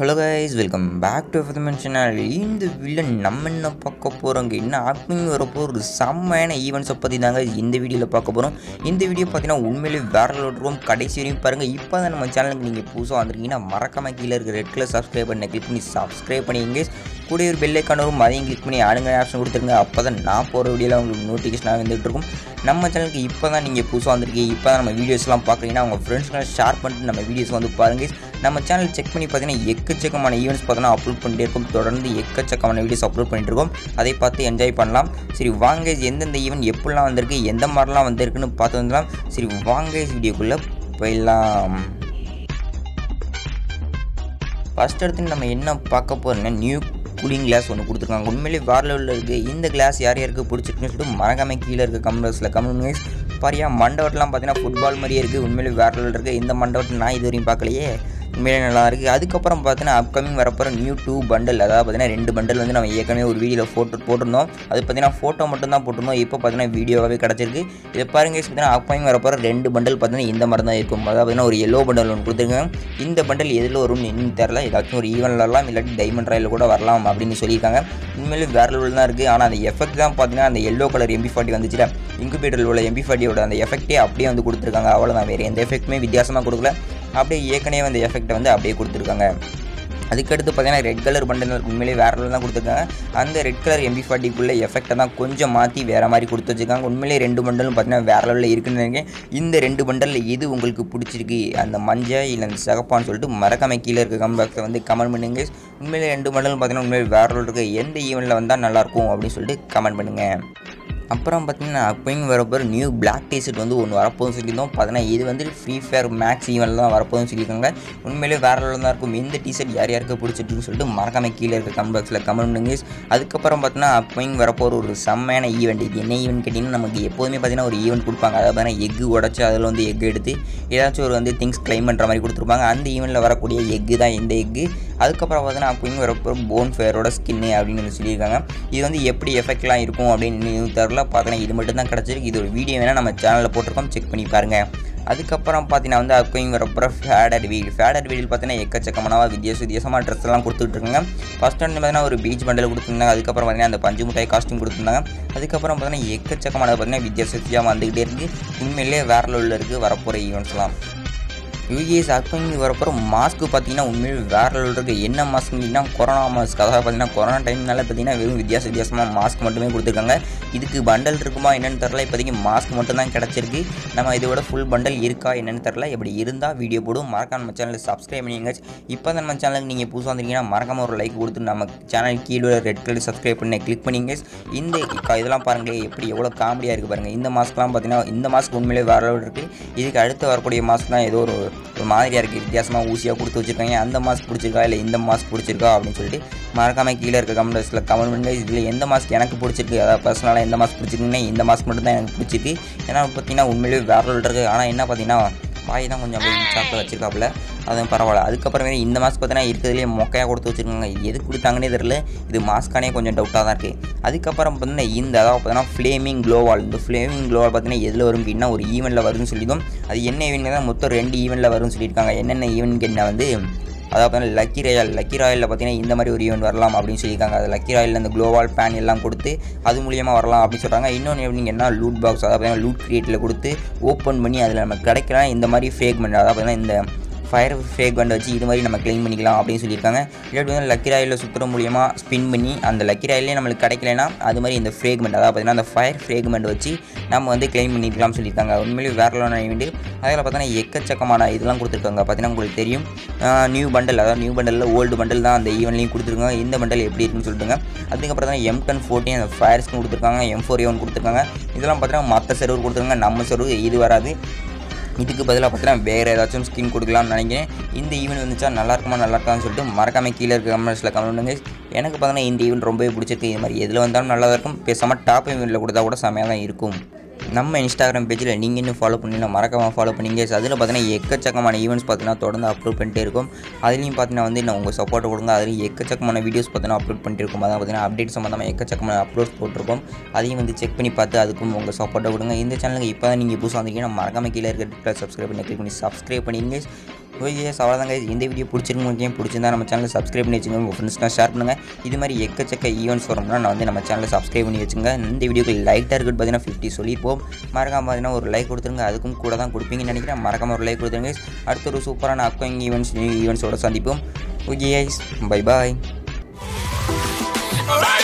Hello guys welcome back to ஃபதமன் channel இந்த villain நம்ம என்ன பார்க்க போகிறோங்க என்ன ஆப்பிங் வரப்போ ஒரு செம்மையான ஈவெண்ட்ஸை பற்றி தாங்க இந்த வீடியோவில் பார்க்க போகிறோம் இந்த வீடியோ பார்த்தீங்கன்னா உண்மையிலேயே வேற லோட்ருவோம் கடைசி வரையும் பாருங்கள் இப்போ தான் நம்ம சேனலுக்கு நீங்கள் புதுசாக வந்திருக்கீங்கன்னா மறக்காம கீழே இருக்க ரெட் கலர் சப்ஸ்கிரைப் பண்ண கிளிக் பண்ணி சப்ஸ்கிரைப் பண்ணிங்க கூட ஒரு பெல் ஐக்கான வரும் அதையும் கிளிக் பண்ணி ஆளுங்க ஆப்ஷன் கொடுத்துருங்க அப்போ தான் நான் போகிற வீடியோவில் உங்களுக்கு நோட்டிஃபிகேஷனாக வந்துட்டு இருக்கும் நம்ம சேனலுக்கு இப்போ தான் நீங்கள் புதுசாக வந்திருக்கீங்க இப்போ தான் நம்ம வீடியோஸ்லாம் பார்க்குறீங்கன்னா உங்கள் ஃப்ரெண்ட்ஸ்களை ஷேர் பண்ணிட்டு நம்ம வீடியோஸ் வந்து பாருங்கள் நம்ம சேனல் செக் பண்ணி பார்த்தீங்கன்னா எக்கச்சக்கமான ஈவெண்ட்ஸ் பார்த்தோன்னா அப்லோட் பண்ணிட்டே இருக்கும் தொடர்ந்து எக்கச்சக்கமான வீடியோஸ் அப்லோட் பண்ணிட்டு இருக்கோம் அதை பார்த்து என்ஜாய் பண்ணலாம் சரி வாங்க எந்தெந்த ஈவெண்ட் எப்படிலாம் வந்திருக்கு எந்த மாதிரிலாம் வந்திருக்குன்னு பார்த்து வந்துடலாம் சரி வாங்க வீடியோக்குள்ளே போயிடலாம் ஃபஸ்ட் எடுத்து நம்ம என்ன பார்க்க போகிறோம்னா நியூ கூலிங் கிளாஸ் ஒன்று கொடுத்துருக்காங்க உண்மையிலேயே வேறு லெவலில் இருக்குது இந்த கிளாஸ் யார் யாருக்கு பிடிச்சிருக்குன்னு சொல்லிட்டு மறக்காம கீழே இருக்க கமெண்ட்ஸில் கமெண்ட் பாரியா மண்டபத்தெலாம் பார்த்தீங்கன்னா ஃபுட்பால் மாதிரியே இருக்குது உண்மையிலேயே வேறு லெவலில் இருக்குது இந்த மண்டபத்தை நான் இது வரையும் பார்க்கலையே உண்மையிலே நல்லா இருக்குது அதுக்கப்புறம் பார்த்தீங்கன்னா அப்கமிங் வரப்போகிற நியூ டூ பண்டல் அதாவது பார்த்தீங்கன்னா ரெண்டு பண்டல் வந்து நம்ம ஏற்கனவே ஒரு வீடியோவில் ஃபோட்டோ போட்டிருந்தோம் அது பார்த்தீங்கன்னா ஃபோட்டோ மட்டும் தான் போட்டிருந்தோம் இப்போ பார்த்தீங்கன்னா வீடியோவாகவே கிடச்சிருக்கு இதை பாருங்க பார்த்தீங்கன்னா அப்கமிங் வரப்போகிற ரெண்டு பண்டல் பார்த்தீங்கன்னா இந்த மாதிரி தான் இருக்கும் அதாவது பார்த்தீங்கன்னா ஒரு எல்லோ பண்டல் ஒன்று கொடுத்துருக்காங்க இந்த பண்டல் எதில் வரும்னு இன்னும் தெரில ஏதாச்சும் ஒரு ஈவெண்ட் வரலாம் இல்லாட்டி டைமண்ட் ராயில் கூட வரலாம் அப்படின்னு சொல்லியிருக்காங்க உண்மையிலே வேறு லெவல் தான் இருக்குது ஆனால் அந்த எஃபெக்ட் தான் பார்த்தீங்கன்னா அந்த எல்லோ கலர் எம்பி ஃபார்ட்டி வந்துச்சுல இன்குபேட்டரில் உள்ள எம்பி ஃபார்ட்டியோட அந்த எஃபெக்டே அப்படியே வந்து கொடுத்துருக்காங்க அவ்வளோதான் வேறு எந்த எஃபெக்ட்டுமே வித்தியாசமாக கொடுக்கல அப்படியே ஏற்கனவே அந்த எஃபெக்ட்டை வந்து அப்படியே கொடுத்துருக்காங்க அதுக்கடுத்து பார்த்தீங்கன்னா ரெட் கலர் பண்டல் உண்மையிலேயே வேறு லெவலில் தான் கொடுத்துருக்காங்க அந்த ரெட் கலர் எம்பி ஃபார்ட்டிக்குள்ளே எஃபெக்டை தான் கொஞ்சம் மாற்றி வேறு மாதிரி கொடுத்து வச்சுருக்காங்க உண்மையிலேயே ரெண்டு பண்டலும் பார்த்தீங்கன்னா வேறு லெவலில் இருக்குன்னு நினைக்கிறேன் இந்த ரெண்டு பண்டலில் எது உங்களுக்கு பிடிச்சிருக்கு அந்த மஞ்சள் இல்லை அந்த சிகப்பான்னு சொல்லிட்டு மறக்காம கீழே இருக்க கமெண்ட் பாக்ஸில் வந்து கமெண்ட் பண்ணுங்க உண்மையிலே ரெண்டு பண்டலும் பார்த்தீங்கன்னா உண்மையிலே வேறு லெவலில் இருக்குது எந்த ஈவெண்ட்டில் வந்தால் நல்லாயிருக்கும் அப்படின்னு சொல்லிட்டு கமெண்ட் பண்ணுங்கள் அப்புறம் பார்த்தீங்கன்னா அப்பயும் வரப்போ நியூ பிளாக் டிஷர்ட் வந்து ஒன்று வரப்போகுதுன்னு சொல்லியிருந்தோம் பார்த்தீங்கன்னா இது வந்து ஃப்ரீ ஃபயர் மேக்ஸ் ஈவெண்ட் தான் வரப்போகுதுன்னு சொல்லியிருக்காங்க உண்மையிலே வேறு லெவலில் தான் இருக்கும் எந்த டிஷர்ட் யார் யாருக்கு பிடிச்சிட்டுன்னு சொல்லிட்டு மறக்காம கீழே இருக்க கமெண்ட் பாக்ஸில் கமெண்ட் பண்ணுங்க அதுக்கப்புறம் பார்த்தீங்கன்னா அப்பயும் வரப்போ ஒரு செம்மையான ஈவெண்ட் இது என்ன ஈவெண்ட் கேட்டிங்கன்னா நமக்கு எப்போதுமே பார்த்தீங்கன்னா ஒரு ஈவெண்ட் கொடுப்பாங்க அதாவது பார்த்தீங்கன்னா எக்கு உடச்சி அதில் வந்து எக் எடுத்து ஏதாச்சும் ஒரு வந்து திங்ஸ் கிளைம் பண்ணுற மாதிரி கொடுத்துருப்பாங்க அந்த ஈவெண்ட்டில் வரக்கூடிய எக்கு தான் இந்த எக்கு அதுக்கப்புறம் பார்த்தீங்கன்னா அப்பயும் வரப்போ போன் ஃபேரோட ஸ்கின்னு அப்படின்னு வந்து சொல்லியிருக்காங்க இது வந்து எப்படி எஃபெக்ட்லாம் இருக்கும் அப்படின்னு தெரில பார்த்தீங்கன்னா இது மட்டும் தான் கிடச்சிருக்கு இது ஒரு வீடியோ வேணால் நம்ம சேனலில் போட்டிருக்கோம் செக் பண்ணி பாருங்கள் அதுக்கப்புறம் பார்த்தீங்கன்னா வந்து அப்கமிங் வரப்போ ஃபேடட் வீல் ஃபேடட் வீல் பார்த்தீங்கன்னா எக்கச்சக்கமான வித்தியாச வித்தியாசமாக ட்ரெஸ் எல்லாம் கொடுத்துட்டு இருக்காங்க ஃபஸ்ட் வந்து பார்த்தீங்கன்னா ஒரு பீச் பண்டல் கொடுத்துருந்தாங்க அதுக்கப்புறம் பார்த்தீங்கன்னா அந்த பஞ்சு மிட்டாய் காஸ்டியூம் கொடுத்துருந்தாங்க அதுக்கப்புறம் பார்த்தீங்கன்னா எக்கச்சக்கமான பார்த்தீங்கன்னா வித்தியாச வித்தியாசமாக வந்துக்கிட்டே இருக்குது உண்மையிலேயே வேற லெவலில் இருக்குது வரப்போகிற ஈவெண்ட்ஸ்லாம் யூஏஎஸ் அப்கமிங் வரப்போ மாஸ்க்கு பார்த்தீங்கன்னா உண்மையில் வேறு லெவலில் இருக்குது என்ன மாஸ்க்னா கொரோனா மாஸ்க் அதாவது பார்த்தீங்கன்னா கொரோனா டைம்னால பார்த்தீங்கன்னா வெறும் வித்தியாச வித்தியாசமாக மாஸ்க் மட்டுமே கொடுத்துருக்காங்க இதுக்கு பண்டல் இருக்குமா என்னென்னு தெரில இப்போதைக்கு மாஸ்க் மட்டும் தான் கிடச்சிருக்கு நம்ம இதோட ஃபுல் பண்டல் இருக்கா என்னென்னு தெரில இப்படி இருந்தால் வீடியோ போடும் மறக்காம நம்ம சேனலில் சப்ஸ்கிரைப் பண்ணிங்க இப்போ தான் நம்ம சேனலுக்கு நீங்கள் புதுசாக வந்தீங்கன்னா மறக்காம ஒரு லைக் கொடுத்து நம்ம சேனல் கீழே ரெட் கலர் சப்ஸ்கிரைப் பண்ணி கிளிக் பண்ணிங்க இந்த க- இதெல்லாம் பாருங்கள் எப்படி எவ்வளோ காமெடியாக இருக்குது பாருங்கள் இந்த மாஸ்க்லாம் பார்த்தீங்கன்னா இந்த மாஸ்க் உண்மையிலே வேறு லெவல் இருக்குது இதுக்கு அடுத்து வரக்கூடிய மாஸ்க் தான் ஏதோ ஒரு ஒரு மாதிரியாக இருக்குது வித்தியாசமாக ஊசியாக கொடுத்து வச்சுருக்காங்க அந்த மாஸ்க் பிடிச்சிருக்கா இல்லை இந்த மாஸ்க் பிடிச்சிருக்கா அப்படின்னு சொல்லிட்டு மறக்காம கீழே இருக்க கமெண்ட்ஸில் கமெண்ட் பண்ணுங்க இதில் எந்த மாஸ்க் எனக்கு பிடிச்சிருக்கு அதாவது பர்சனலாக எந்த மாஸ்க் பிடிச்சிருக்குன்னா இந்த மாஸ்க் மட்டும் தான் எனக்கு பிடிச்சிருக்கு ஏன்னா பார்த்தீங்கன்னா உண்மையிலேயே வேற level இருக்குது ஆனால் என்ன பார்த்தீங்கன்னா வாய் தான் கொஞ்சம் அப்படியே சாப்பிட்டு வச்சிருக்காப்புல அதுவும் பரவாயில்ல அதுக்கப்புறமே இந்த மாஸ்க் பார்த்தீங்கன்னா இருக்கிறதுலே மொக்கையாக கொடுத்து வச்சுருக்காங்க எது கொடுத்தாங்கன்னே தெரியல இது மாஸ்க்கானே கொஞ்சம் டவுட்டாக தான் இருக்குது அதுக்கப்புறம் பார்த்தீங்கன்னா இந்த அதாவது பார்த்தீங்கன்னா ஃப்ளேமிங் க்ளோவால் இந்த ஃப்ளேமிங் க்ளோவால் பார்த்தீங்கன்னா எதில் வரும் அப்படின்னா ஒரு ஈவெண்ட்டில் வரும்னு சொல்லியிருந்தோம் அது என்ன ஈவெண்ட் தான் மொத்தம் ரெண்டு ஈவெண்ட்டில் வரும்னு சொல்லியிருக்காங்க என்னென்ன ஈவெண்ட் கேட்டால் வந்து அதாவது பார்த்தீங்கன்னா லக்கி ராயல் லக்கி ராயலில் பார்த்தீங்கன்னா இந்த மாதிரி ஒரு ஈவெண்ட் வரலாம் அப்படின்னு சொல்லியிருக்காங்க அது லக்கி ராயலில் அந்த குளோவால் பேன் எல்லாம் கொடுத்து அது மூலியமாக வரலாம் அப்படின்னு சொல்கிறாங்க இன்னொன்று எப்படி என்ன லூட் பாக்ஸ் அதாவது பார்த்தீங்கன்னா லூட் கிரியேட்டில் கொடுத்து ஓப்பன் பண்ணி அதில் நம்ம கிடைக்கலாம் இந்த மாதிரி ஃபேக் பண்ணி அதாவது பார்த்தீங்கன்னா இந்த ஃபயர் ஃபேக் பண்டை வச்சு இது மாதிரி நம்ம க்ளைம் பண்ணிக்கலாம் அப்படின்னு சொல்லியிருக்காங்க இல்லாட்டி வந்து லக்கி ராயில் சுற்றுற மூலியமாக ஸ்பின் பண்ணி அந்த லக்கி ராயிலே நம்மளுக்கு கிடைக்கலனா அது மாதிரி இந்த ஃப்ரேக்மெண்ட் அதாவது பார்த்தீங்கன்னா அந்த ஃபயர் ஃப்ரேக்மெண்ட் வச்சு நம்ம வந்து க்ளைம் பண்ணிக்கலாம் சொல்லியிருக்காங்க உண்மையிலேயே வேற லெவலான ஈவெண்ட் அதில் பார்த்தீங்கன்னா எக்கச்சக்கமான இதெல்லாம் கொடுத்துருக்காங்க பார்த்தீங்கன்னா உங்களுக்கு தெரியும் நியூ பண்டல் அதாவது நியூ பண்டலில் ஓல்டு பண்டல் தான் அந்த ஈவெண்ட்லையும் கொடுத்துருக்காங்க இந்த பண்டல் எப்படி இருக்குன்னு சொல்லிட்டுங்க அதுக்கப்புறம் தான் எம் டென் ஃபோர்டீன் அந்த ஃபயர்ஸ்க்கு கொடுத்துருக்காங்க எம் ஃபோர் ஒன் கொடுத்துருக்காங்க இதெல்லாம் பார்த்தீங்கன்னா மற்ற சர்வர் கொடுத்துருக்காங்க நம்ம சர்வர் இது வராது இதுக்கு பதிலாக பார்த்தீங்கன்னா வேறு ஏதாச்சும் ஸ்கின் கொடுக்கலாம்னு நினைக்கிறேன் இந்த ஈவெண்ட் வந்துச்சா நல்லா இருக்குமா நல்லா இருக்கான்னு சொல்லிட்டு மறக்காம கீழே இருக்க கமெண்ட்ஸில் கமெண்ட் பண்ணுங்க எனக்கு பார்த்தீங்கன்னா இந்த ஈவெண்ட் ரொம்பவே பிடிச்சிருக்கு இது மாதிரி எதில் வந்தாலும் நல்லா தான் இருக்கும் பேசாமல் டாப் ஈவெண்ட்டில் கொடுத்தா கூட செமையாக தான் இருக்கும் நம்ம இன்ஸ்டாகிராம் பேஜில் நீங்கள் இன்னும் ஃபாலோ பண்ணீங்கன்னா மறக்காமல் ஃபாலோ பண்ணீங்க அதில் பார்த்தீங்கன்னா எக்கச்சக்கமான ஈவெண்ட்ஸ் பார்த்தீங்கன்னா தொடர்ந்து அப்லோட் பண்ணிட்டே இருக்கும் அதுலேயும் பார்த்தீங்கன்னா வந்து நான் உங்கள் சப்போர்ட் கொடுங்க அதுலேயும் எக்கச்சக்கமான வீடியோஸ் பார்த்தீங்கன்னா அப்லோட் பண்ணிட்டு இருக்கும் அதான் பார்த்தீங்கன்னா அப்டேட் சம்மந்தமாக எக்கச்சக்கமான அப்லோட்ஸ் போட்டிருக்கோம் அதையும் வந்து செக் பண்ணி பார்த்து அதுக்கும் உங்கள் சப்போர்ட்டை கொடுங்க இந்த சேனலுக்கு இப்போ தான் நீங்கள் புதுசாக வந்தீங்கன்னா மறக்காம கீழே இருக்க சப்ஸ்கிரைப் பண்ணி கிளிக் பண்ணி சப்ஸ்கிரைப் பண்ணிங்க ஓகே அவ்வளோதாங்க இந்த வீடியோ பிடிச்சிருக்கு பிடிச்சிருந்தா நம்ம சேனலை சப்ஸ்கிரைப் பண்ணி வச்சுங்க உங்கள் ஃப்ரெண்ட்ஸ்லாம் ஷேர் பண்ணுங்கள் இது மாதிரி எக்கச்சக்க ஈவெண்ட்ஸ் வரும்னா நான் வந்து நம்ம சேனலை சப்ஸ்கிரைப் பண்ணி வச்சுங்க இந்த வீடியோக்கு லைக் டார்கெட் பார்த்தீங்கன்னா ஃபிஃப்டி சொல்லியிருப்போம் மறக்காம பார்த்தீங்கன்னா ஒரு லைக் கொடுத்துருங்க அதுக்கும் கூட தான் கொடுப்பீங்கன்னு நினைக்கிறேன் மறக்காம ஒரு லைக் கொடுத்துருங்க அடுத்த ஒரு சூப்பரான அப்கமிங் ஈவெண்ட்ஸ் நியூ ஈவெண்ட்ஸோட சந்திப்போம் ஓகே பை பாய் Alright.